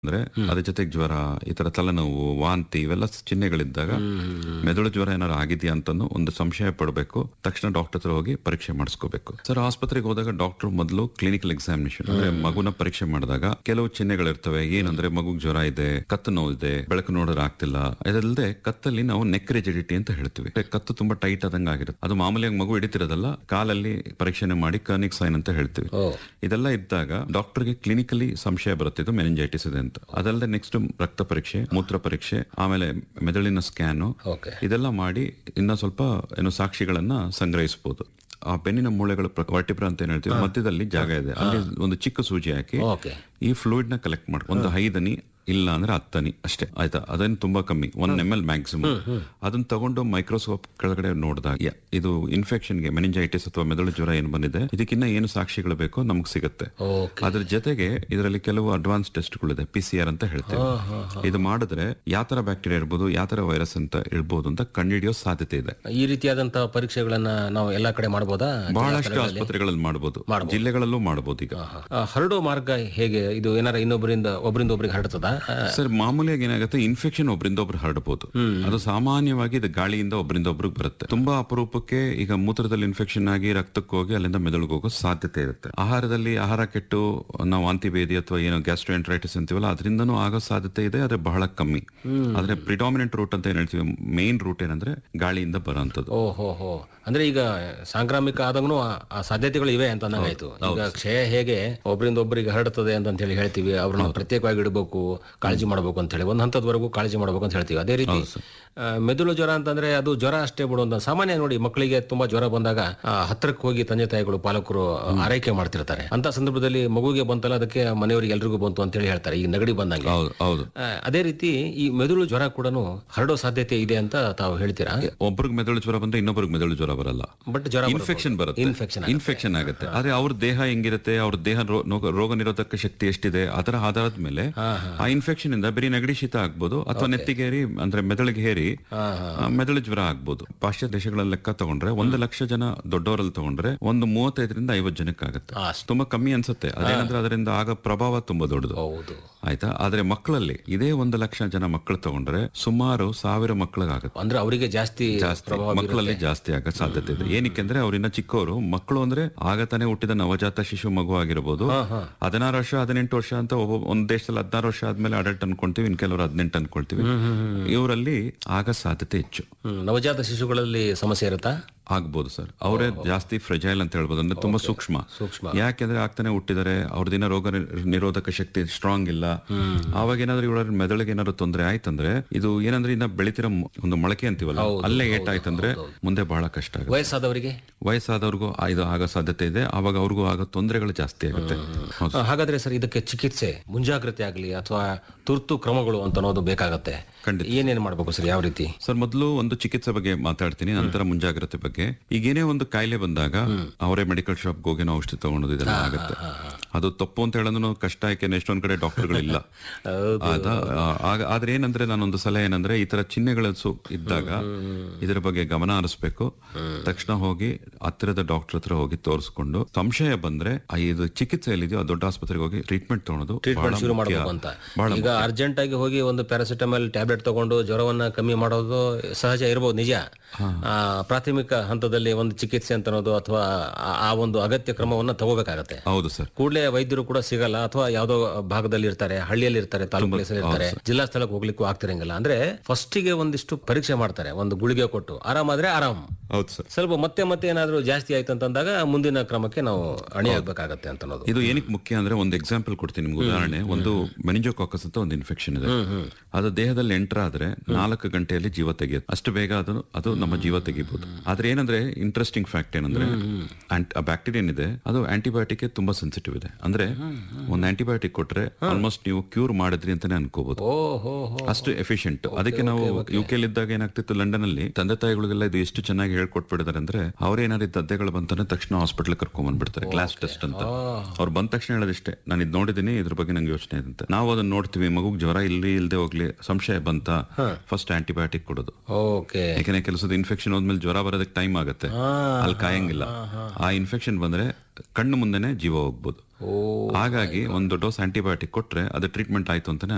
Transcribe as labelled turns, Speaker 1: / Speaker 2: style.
Speaker 1: ಅಂದ್ರೆ ಅದ್ರ ಜೊತೆಗೆ ಜ್ವರ ಈ ತರ ತಲೆನೋವು ವಾಂತಿ ಇವೆಲ್ಲ ಚಿಹ್ನೆಗಳಿದ್ದಾಗ ಮೆದುಳು ಜ್ವರ ಏನಾರು ಆಗಿದೆಯಾ ಅಂತಾನು ಒಂದು ಸಂಶಯ ಪಡಬೇಕು ತಕ್ಷಣ ಡಾಕ್ಟರ್ ಹತ್ರ ಹೋಗಿ ಪರೀಕ್ಷೆ ಮಾಡಿಸ್ಕೋಬೇಕು ಸರ್ ಆಸ್ಪತ್ರೆಗೆ ಹೋದಾಗ ಡಾಕ್ಟರ್ ಮೊದಲು ಕ್ಲಿನಿಕಲ್ ಎಕ್ಸಾಮಿನೇಷನ್ ಅಂದ್ರೆ ಮಗುನ ಪರೀಕ್ಷೆ ಮಾಡಿದಾಗ ಕೆಲವು ಚಿಹ್ನೆಗಳಿರ್ತವೆ ಏನಂದ್ರೆ ಮಗುಗ್ ಜ್ವರ ಇದೆ ಕತ್ತು ನೋವು ಇದೆ ಬೆಳಕು ನೋಡಿದ್ರೆ ಆಗ್ತಿಲ್ಲ ಇದಲ್ಲದೆ ಕತ್ತಲ್ಲಿ ನಾವು ನೆಕ್ ರಿಜಿಡಿಟಿ ಅಂತ ಹೇಳ್ತೀವಿ ಕತ್ತು ತುಂಬಾ ಟೈಟ್ ಆದಂಗ ಆಗಿರುತ್ತೆ ಅದು ಮಾಮೂಲಿಯಾಗಿ ಮಗು ಹಿಡಿತಿರೋದಲ್ಲ ಕಾಲಲ್ಲಿ ಪರೀಕ್ಷೆನೆ ಮಾಡಿ ಕರ್ನಿಕ್ ಸೈನ್ ಅಂತ ಹೇಳ್ತೀವಿ ಇದೆಲ್ಲ ಇದ್ದಾಗ ಡಾಕ್ಟರ್ಗೆ ಕ್ಲಿನಿಕಲಿ ಸಂಶಯ ಬರುತ್ತೆ ಇದು ಮೆನಿಂಜೈಟಿಸ್ ಇದೆ ಅಂತ ಅದಲ್ಲದೆ ನೆಕ್ಸ್ಟ್ ರಕ್ತ ಪರೀಕ್ಷೆ ಮೂತ್ರ ಪರೀಕ್ಷೆ ಆಮೇಲೆ ಮೆದುಳಿನ ಸ್ಕ್ಯಾನು
Speaker 2: ಓಕೆ
Speaker 1: ಇದೆಲ್ಲ ಮಾಡಿ ಇನ್ನ ಸ್ವಲ್ಪ ಏನು ಸಾಕ್ಷಿಗಳನ್ನ ಸಂಗ್ರಹಿಸಬಹುದು ಆ ಬೆನ್ನಿನ ಮೂಳೆಗಳ ವರ್ಟಿಬ್ರ ಅಂತ ಏನ್ ಹೇಳ್ತೀವಿ ಮಧ್ಯದಲ್ಲಿ ಜಾಗ ಇದೆ ಅಲ್ಲಿ ಒಂದು ಚಿಕ್ಕ ಸೂಜಿ ಹಾಕಿ
Speaker 2: ಓಕೆ
Speaker 1: ಈ ಫ್ಲೂಯಿಡ್ ನ ಕಲೆಕ್ಟ್ ಮಾಡಿ ಒಂದು ಐದನಿ ಇಲ್ಲ ಅಂದ್ರೆ ಹತ್ತನಿ ಅಷ್ಟೇ ಆಯ್ತಾ ಅದೇನು ತುಂಬಾ ಕಮ್ಮಿ ಒನ್ ಎಮ್ ಎಲ್ ಮ್ಯಾಕ್ಸಿಮಮ್ ಅದನ್ನ ತಗೊಂಡು ಮೈಕ್ರೋಸ್ಕೋಪ್ ಕೆಳಗಡೆ ನೋಡಿದಾಗ ಯ- ಇದು ಇನ್ಫೆಕ್ಷನ್ಗೆ ಮೆನಿಂಜೈಟಿಸ್ ಅಥವಾ ಮೆದುಳು ಜ್ವರ ಏನು ಬಂದಿದೆ ಇದಕ್ಕಿನ್ನ ಏನು ಸಾಕ್ಷಿಗಳು ಬೇಕೋ ನಮ್ಗೆ ಸಿಗುತ್ತೆ
Speaker 2: ಓಕೆ
Speaker 1: ಅದ್ರ ಜೊತೆಗೆ ಇದರಲ್ಲಿ ಕೆಲವು ಅಡ್ವಾನ್ಸ್ ಟೆಸ್ಟ್ಗಳಿದೆ ಪಿ ಸಿ ಆರ್ ಅಂತ ಹೇಳ್ತೇವೆ ಇದು ಮಾಡಿದ್ರೆ ಯಾವ ತರ ಬ್ಯಾಕ್ಟೀರಿಯಾ ಇರ್ಬೋದು ಯಾವ ತರ ವೈರಸ್ ಅಂತ ಇರ್ಬೋದು ಅಂತ ಕಂಡುಹಿಡಿಯೋ ಸಾಧ್ಯತೆ ಇದೆ
Speaker 2: ಈ ರೀತಿಯಾದಂತಹ ಪರೀಕ್ಷೆಗಳನ್ನ ನಾವು ಎಲ್ಲಾ ಕಡೆ ಮಾಡಬಹುದಾ
Speaker 1: ಬಹಳಷ್ಟು ಆಸ್ಪತ್ರೆಗಳಲ್ಲಿ ಮಾಡಬಹುದು ಜಿಲ್ಲೆಗಳಲ್ಲೂ ಮಾಡಬಹುದು ಈಗ
Speaker 2: ಹರಡೋ ಮಾರ್ಗ ಹೇಗೆ ಇದು ಏನಾರ ಇನ್ನೊಬ್ಬರಿಂದ ಒಬ್ಬರಿಂದ ಒಬ್ಬರಿಗೆ ಹರಡ್ತದ
Speaker 1: ಸರ್ ಮಾಮೂಲಿಯಾಗಿ ಏನಾಗುತ್ತೆ ಇನ್ಫೆಕ್ಷನ್ ಒಬ್ರಿಂದ ಒಬ್ರು ಹರಡಬಹುದು ಅದು ಸಾಮಾನ್ಯವಾಗಿ ಇದು ಗಾಳಿಯಿಂದ ಒಬ್ರಿಂದ ಒಬ್ರಿಗೆ ಬರುತ್ತೆ ತುಂಬಾ ಅಪರೂಪಕ್ಕೆ ಈಗ ಮೂತ್ರದಲ್ಲಿ ಇನ್ಫೆಕ್ಷನ್ ಆಗಿ ರಕ್ತಕ್ಕೆ ಹೋಗಿ ಅಲ್ಲಿಂದ ಮೆದುಳಿಗೆ ಹೋಗೋ ಸಾಧ್ಯತೆ ಇರುತ್ತೆ ಆಹಾರದಲ್ಲಿ ಆಹಾರ ಕೆಟ್ಟು ನಾವು ವಾಂತಿಭೇದಿ ಅಥವಾ ಏನೋ ಗ್ಯಾಸ್ಟ್ರೋಎಂಟ್ರೈಟಿಸ್ ಅಂತೀವಲ್ಲ ಅದರಿಂದನೂ ಆಗೋ ಸಾಧ್ಯತೆ ಇದೆ ಆದ್ರೆ ಬಹಳ ಕಮ್ಮಿ ಆದ್ರೆ ಪ್ರಿಡಾಮಿನೆಂಟ್ ರೂಟ್ ಅಂತ ಏನ್ ಹೇಳ್ತೀವಿ ಮೇನ್ ರೂಟ್ ಏನಂದ್ರೆ ಗಾಳಿಯಿಂದ ಬರೋಂಥದ್ದು
Speaker 2: ಓಹೋ ಹೋ ಅಂದ್ರೆ ಈಗ ಸಾಂಕ್ರಾಮಿಕ ಆದಂಗೂ ಆ ಸಾಧ್ಯತೆಗಳು ಇವೆ ಅಂತ ಅಂದಂಗಾಯ್ತು ಈಗ ಕ್ಷಯ ಹೇಗೆ ಒಬ್ಬರಿಂದ ಒಬ್ಬರಿಗೆ ಹರಡುತ್ತದೆ ಅಂತ ಹೇಳಿ ಹೇಳ್ತೀವಿ ಅವ್ರನ್ನ ಪ್ರತ್ಯೇಕವಾಗಿ ಇಡಬೇಕು ಕಾಳಜಿ ಮಾಡಬೇಕು ಅಂತ ಹೇಳಿ ಒಂದು ಹಂತದವರೆಗೂ ಕಾಳಜಿ ಮಾಡಬೇಕು ಅಂತ ಹೇಳ್ತೀವಿ ಅದೇ ರೀತಿ ಆ, ಮೆದುಳು ಜ್ವರ ಅಂತಂದ್ರೆ ಅದು ಜ್ವರ ಅಷ್ಟೇ ಬಿಡುವಂತ ಸಾಮಾನ್ಯ ನೋಡಿ ಮಕ್ಕಳಿಗೆ ತುಂಬಾ ಜ್ವರ ಬಂದಾಗ ಆ, ಹತ್ರಕ್ಕೆ ಹೋಗಿ ತಂದೆ ತಾಯಿಗಳು ಪಾಲಕರು ಆರೈಕೆ ಮಾಡ್ತಿರ್ತಾರೆ ಅಂತ ಸಂದರ್ಭದಲ್ಲಿ ಮಗುಗೆ ಬಂತಲ್ಲ ಅದಕ್ಕೆ ಮನೆಯವರಿಗೆ ಎಲ್ರಿಗೂ ಬಂತು ಅಂತ ಹೇಳಿ ಹೇಳ್ತಾರೆ ಈ ನೆಗಡಿ ಬಂದಂಗೆ
Speaker 1: ಹೌದು ಹೌದು
Speaker 2: ಆ, ಅದೇ ರೀತಿ ಈ ಮೆದುಳು ಜ್ವರ ಕೂಡ ಹರಡೋ ಸಾಧ್ಯತೆ ಇದೆ ಅಂತ ತಾವು ಹೇಳ್ತೀರಾ
Speaker 1: ಒಬ್ರಿಗೆ ಮೆದುಳು ಜ್ವರ ಬಂದ್ರೆ ಇನ್ನೊಬ್ರಿಗೆ ಮೆದುಳು ಜ್ವರ ಬರಲ್ಲ
Speaker 2: ಬಟ್ ಜ್ವರ
Speaker 1: ಇನ್ಫೆಕ್ಷನ್ ಬರುತ್ತೆ
Speaker 2: ಇನ್ಫೆಕ್ಷನ್
Speaker 1: ಇನ್ಫೆಕ್ಷನ್ ಆಗುತ್ತೆ ಆದ್ರೆ ಅವ್ರ ದೇಹ ಹೆಂಗಿರುತ್ತೆ ಅವ್ರ ದೇಹ ರೋ- ನೋ- ರೋಗ ನಿರೋಧಕ ಶಕ್ತಿ ಎಷ್ಟಿದೆ ಅದರ ಆಧಾರದ ಮೇಲೆ ಆ ಇನ್ಫೆಕ್ಷನ್ ಇಂದ ಬರೀ ನೆಗಡಿ ಶೀತ ಆಗ್ಬೋದು ಅಥವಾ ನೆತ್ತಿಗೇರಿ ಅಂದ್ರೆ ಮೆದುಳಿಗೆ ಹೇರಿ ಆ, ಮೆದುಳು ಜ್ವರ ಆಗ್ಬೋದು ಪಾಶ್ಚಾತ್ಯ ದೇಶಗಳಲ್ಲಿ ಲೆಕ್ಕ ತಗೊಂಡ್ರೆ ಒಂದು ಲಕ್ಷ ಜನ ದೊಡ್ಡವರಲ್ಲಿ ತಗೊಂಡ್ರೆ ಒಂದು ಮೂವತ್ತೈದರಿಂದ ಐವತ್ತು ಜನಕ್ಕೆ ಆಗುತ್ತೆ ತುಂಬಾ ಕಮ್ಮಿ ಅನ್ಸುತ್ತೆ ಅದೇನಂದ್ರೆ ಅದರಿಂದ ಆಗ ಪ್ರಭಾವ ತುಂಬಾ ದೊಡ್ಡದು
Speaker 2: ಹೌದು
Speaker 1: ಆಯ್ತಾ ಆದ್ರೆ ಮಕ್ಕಳಲ್ಲಿ ಇದೇ ಒಂದು ಲಕ್ಷ ಜನ ಮಕ್ಕಳು ತಗೊಂಡ್ರೆ ಸುಮಾರು ಸಾವಿರ ಮಕ್ಕಳಿಗಾಗುತ್ತೆ
Speaker 2: ಅಂದ್ರೆ ಅವರಿಗೆ ಜಾಸ್ತಿ
Speaker 1: ಜಾಸ್ತಿ ಮಕ್ಕಳಲ್ಲಿ ಜಾಸ್ತಿ ಆಗೋ ಸಾಧ್ಯತೆ ಇದೆ ಏನಕ್ಕೆ ಅಂದ್ರೆ ಅವ್ರಿನ್ನ ಚಿಕ್ಕವರು ಮಕ್ಕಳು ಅಂದ್ರೆ ಆಗ ತಾನೇ ಹುಟ್ಟಿದ ನವಜಾತ ಶಿಶು ಮಗು ಆಗಿರ್ಬೋದು ಹದಿನಾರು ವರ್ಷ ಹದಿನೆಂಟು ವರ್ಷ ಅಂತ ಒಬ್ಬ ಒಂದ್ ದೇಶದಲ್ಲಿ ಹದಿನಾರು ವರ್ಷ ಆದ್ಮೇಲೆ ಅಡಲ್ಟ್ ಅನ್ಕೊಂತೀವಿ ಇನ್ ಕೆಲವರು ಹದಿನೆಂಟು ಅನ್ಕೊಳ್ತೀವಿ ಇವರಲ್ಲಿ ಆಗ ಸಾಧ್ಯತೆ ಹೆಚ್ಚು
Speaker 2: ಹ್ಮ್, ನವಜಾತ ಶಿಶುಗಳಲ್ಲಿ ಸಮಸ್ಯೆ ಇರುತ್ತಾ
Speaker 1: ಆಗ್ಬೋದು ಸರ್ ಅವರೇ ಜಾಸ್ತಿ ಫ್ರೆಜೈಲ್ ಅಂತ ಹೇಳ್ಬೋದು ಅಂದ್ರೆ ತುಂಬಾ ಸೂಕ್ಷ್ಮ
Speaker 2: ಸೂಕ್ಷ್ಮ.
Speaker 1: ಯಾಕೆಂದ್ರೆ ಆಗ್ತಾನೆ ಹುಟ್ಟಿದರೆ ಅವ್ರದಿನ ರೋಗ ನಿ- ನಿರೋಧಕ ಶಕ್ತಿ ಸ್ಟ್ರಾಂಗ್ ಇಲ್ಲ ಅವಾಗ ಏನಾದ್ರು ಇವಳ ಮೆದುಳಿಗೆ ಏನಾದ್ರು ತೊಂದರೆ ಆಯ್ತಂದ್ರೆ ಇದು ಏನಂದ್ರೆ ಇನ್ನ ಬೆಳಿತಿರೋ ಮ- ಒಂದು ಮೊಳಕೆ ಅಂತೀವಲ್ಲ ಅಲ್ಲೇ ಏಟಾಯ್ತಂದ್ರೆ ಮುಂದೆ ಬಹಳ ಕಷ್ಟ ಆಗುತ್ತೆ
Speaker 2: ವಯಸ್ಸಾದವರಿಗೆ
Speaker 1: ವಯಸ್ಸಾದವ್ರಿಗೂ ಆ- ಇದು ಆಗೋ ಸಾಧ್ಯತೆ ಇದೆ ಅವಾಗ ಅವ್ರಿಗೂ ಆಗೋ ತೊಂದರೆಗಳು ಜಾಸ್ತಿ ಆಗುತ್ತೆ ಹೌದು.
Speaker 2: ಆ, ಹಾಗಾದ್ರೆ ಸರ್ ಇದಕ್ಕೆ ಚಿಕಿತ್ಸೆ ಮುಂಜಾಗ್ರತೆ ಆಗಲಿ ಅಥವಾ ತುರ್ತು ಕ್ರಮಗಳು ಅಂತ ಅನ್ನೋದು ಬೇಕಾಗತ್ತೆ
Speaker 1: ಖಂಡಿತ.
Speaker 2: ಏನೇನು ಮಾಡ್ಬೇಕು ಸರ್ ಯಾವ ರೀತಿ
Speaker 1: ಸರ್ ಮೊದಲು ಒಂದು ಚಿಕಿತ್ಸೆ ಬಗ್ಗೆ ಮಾತಾಡ್ತೀನಿ ನಂತರ ಮುಂಜಾಗ್ರತೆ ಬಗ್ಗೆ ಈಗ ಏನೇ ಒಂದು ಕಾಯಿಲೆ ಬಂದಾಗ ಅವರೇ ಮೆಡಿಕಲ್ ಶಾಪ್ ಹೋಗಿ ನಾವು ಔಷಧಿ ತಗೊಳೋದು ಇದೆಲ್ಲ ಆಗುತ್ತೆ ಅದು ತಪ್ಪು ಅಂತ ಹೇಳೋದು ಕಷ್ಟ ಯಾಕೆಂದ್ರೆ ಎಷ್ಟೊಂದ್ ಕಡೆ ಡಾಕ್ಟರ್ಗಳಿಲ್ಲ ಅದ ಆಗ- ಆದ್ರೆ ಏನಂದ್ರೆ ನಾನೊಂದು ಸಲಹೆ ಏನಂದ್ರೆ ಈ ತರ ಚಿಹ್ನೆಗಳು ಸು- ಇದ್ದಾಗ ಇದರ ಬಗ್ಗೆ ಗಮನ ಹರಿಸ್ಬೇಕು ತಕ್ಷಣ ಹೋಗಿ ಹತ್ತಿರದ ಡಾಕ್ಟರ್ ಹತ್ರ ಹೋಗಿ ತೋರಿಸ್ಕೊಂಡು ಸಂಶಯ ಬಂದ್ರೆ ಆ ಇದು ಚಿಕಿತ್ಸೆ ಎಲ್ಲಿದೆಯೋ ಆ ದೊಡ್ಡ ಆಸ್ಪತ್ರೆಗೆ ಹೋಗಿ ಟ್ರೀಟ್ಮೆಂಟ್ ತಗೊಳೋದು
Speaker 2: ಟ್ರೀಟ್ಮೆಂಟ್ ಶುರು ಮಾಡಬೇಕು ಅಂತ ಈಗ ಅರ್ಜೆಂಟ್ ಆಗಿ ಹೋಗಿ ಒಂದು ಪ್ಯಾರಾಸಿಟಮಾಲ್ ಟ್ಯಾಬ್ಲೆಟ್ ತಗೊಂಡು ಜ್ವರವನ್ನ ಕಮ್ಮಿ ಮಾಡೋದು ಸಹಜ ಇರಬಹುದು ನಿಜ ಆ, ಪ್ರಾಥಮಿಕ ಹಂತದಲ್ಲಿ ಒಂದು ಚಿಕಿತ್ಸೆ ಅಂತ ಅನ್ನೋದು ಅಥವಾ ಆ- ಆ ಒಂದು ಅಗತ್ಯ ಕ್ರಮವನ್ನ ತಗೋಬೇಕಾಗತ್ತೆ
Speaker 1: ಹೌದು ಸರ್
Speaker 2: ಕೂಡಲೇ ವೈದ್ಯರು ಕೂಡ ಸಿಗಲ್ಲ ಅಥವಾ ಯಾವ್ದೋ ಭಾಗದಲ್ಲಿ ಇರ್ತಾರೆ ಹಳ್ಳಿಯಲ್ಲಿ ಇರ್ತಾರೆ ತಾಲೂಕು ಪ್ಲೇಸಲ್ಲಿ ಇರ್ತಾರೆ ಜಿಲ್ಲಾ ಸ್ಥಳಕ್ಕೆ ಹೋಗ್ಲಿಕ್ಕೂ ಆಗ್ತಿರಂಗಿಲ್ಲ ಅಂದ್ರೆ ಫಸ್ಟಿಗೆ ಒಂದಿಷ್ಟು ಪರೀಕ್ಷೆ ಮಾಡ್ತಾರೆ ಒಂದು ಗುಳಿಗೆ ಕೊಟ್ಟು ಆರಾಮಾದ್ರೆ ಆರಾಮ್
Speaker 1: ಹೌದು ಸರ್
Speaker 2: ಸ್ವಲ್ಪ ಮತ್ತೆ ಮತ್ತೆ ಏನಾದ್ರೂ ಜಾಸ್ತಿ ಆಯ್ತು ಅಂತಂದಾಗ ಮುಂದಿನ ಕ್ರಮಕ್ಕೆ ನಾವು ಅಣಿಯಾಗಬೇಕಾಗತ್ತೆ ಅಂತ ಅನ್ನೋದು
Speaker 1: ಇದು ಏನಕ್ಕೆ ಮುಖ್ಯ ಅಂದ್ರೆ ಒಂದು ಎಕ್ಸಾಂಪಲ್ ಕೊಡ್ತೀನಿ ನಿಮ್ಗೆ ಉದಾಹರಣೆ ಒಂದು ಮೆನಿಂಜೋಕಾಕಸ್ ಅಂತ ಒಂದು ಇನ್ಫೆಕ್ಷನ್ ಇದೆ ಅದು ದೇಹದಲ್ಲಿ ಎಂಟರ್ ಆದ್ರೆ ನಾಲ್ಕು ಗಂಟೆಯಲ್ಲಿ ಜೀವ ತೆಗೆಯುತ್ತೆ ಅಷ್ಟು ಬೇಗ ಅದು ಅದು ನಮ್ಮ ಜೀವ ತೆಗಿಬಹುದು ಆದ್ರೆ ಏನಂದ್ರೆ ಇಂಟ್ರೆಸ್ಟಿಂಗ್ ಫ್ಯಾಕ್ಟ್ ಏನಂದ್ರೆ ಬ್ಯಾಕ್ಟೀರಿಯನ್ ಇದೆ ಅದು ಆಂಟಿಬಯೋಟಿಕ್ ತುಂಬಾ ಸೆನ್ಸಿಟಿವ್ ಇದೆ ಅಂದ್ರೆ ಒಂದು ಆಂಟಿಬಯೋಟಿಕ್ ಕೊಟ್ರೆ ಆಲ್ಮೋಸ್ಟ್ ನೀವು ಕ್ಯೂರ್ ಮಾಡಿದ್ರಿ ಅಂತಾನೆ ಅನ್ಕೋಬಹುದು
Speaker 2: ಓ ಹೋ ಹೋ
Speaker 1: ಅಷ್ಟು ಎಫಿಷಿಯಂಟ್ ಅದಕ್ಕೆ ನಾವು ಯು ಕೆ ಇದ್ದಾಗ ಏನಾಗ್ತಿತ್ತು ಲಂಡನ್ ಅಲ್ಲಿ ತಂದೆ ತಾಯಿಗಳಿಗೆಲ್ಲ ಇದು ಎಷ್ಟು ಚೆನ್ನಾಗಿ ಹೇಳ್ಕೊಟ್ಬಿಟ್ಟಿದ್ದಾರೆ ಅಂದ್ರೆ ಅವ್ರೇನಾದ್ರು ದದ್ದೆಗಳು ಬಂತಾನೆ ತಕ್ಷಣ ಹಾಸ್ಪಿಟಲ್ ಕರ್ಕೊಂಡ್ ಬಂದ್ಬಿಡ್ತಾರೆ ಕ್ಲಾಸ್ ಟೆಸ್ಟ್ ಅಂತ ಅವ್ರು ಬಂದ ತಕ್ಷಣ ಹೇಳೋದಿಷ್ಟೇ ನಾನು ಇದು ನೋಡಿದೀನಿ ಇದ್ರ ಬಗ್ಗೆ ನಂಗೆ ಯೋಚನೆ ಇದೆ ಅಂತ ನಾವು ಅದನ್ನ ನೋಡ್ತೀವಿ ಮಗುಗ್ ಜ್ವರ ಇಲ್ಲಿ ಇಲ್ಲದೆ ಹೋಗ್ಲಿ ಸಂಶಯ ಬಂತ ಫಸ್ಟ್ ಆಂಟಿಬಯೋಟಿಕ್ ಕೊಡೋದು
Speaker 2: ಓಕೆ
Speaker 1: ಯಾಕಂದ್ರೆ ಕೆಲಸದ ಇನ್ಫೆಕ್ಷನ್ ಹೋದ್ಮೇಲೆ ಜ್ವರ ಬರೋದಕ್ಕೆ ಟೈಮ್ ಆಗುತ್ತೆ ಅಲ್ಲಿ ಕಾಯಂಗಿಲ್ಲ ಆ ಇನ್ಫೆಕ್ಷನ್ ಬಂದ್ರೆ ಕಣ್ಣು ಮುಂದೆನೆ ಜೀವ ಹೋಗ್ಬೋದು ಹಾಗಾಗಿ ಒಂದು ಡೋಸ್ ಆಂಟಿಬಯೋಟಿಕ್ ಕೊಟ್ರೆ ಅದು ಟ್ರೀಟ್ಮೆಂಟ್ ಆಯ್ತು ಅಂತಾನೆ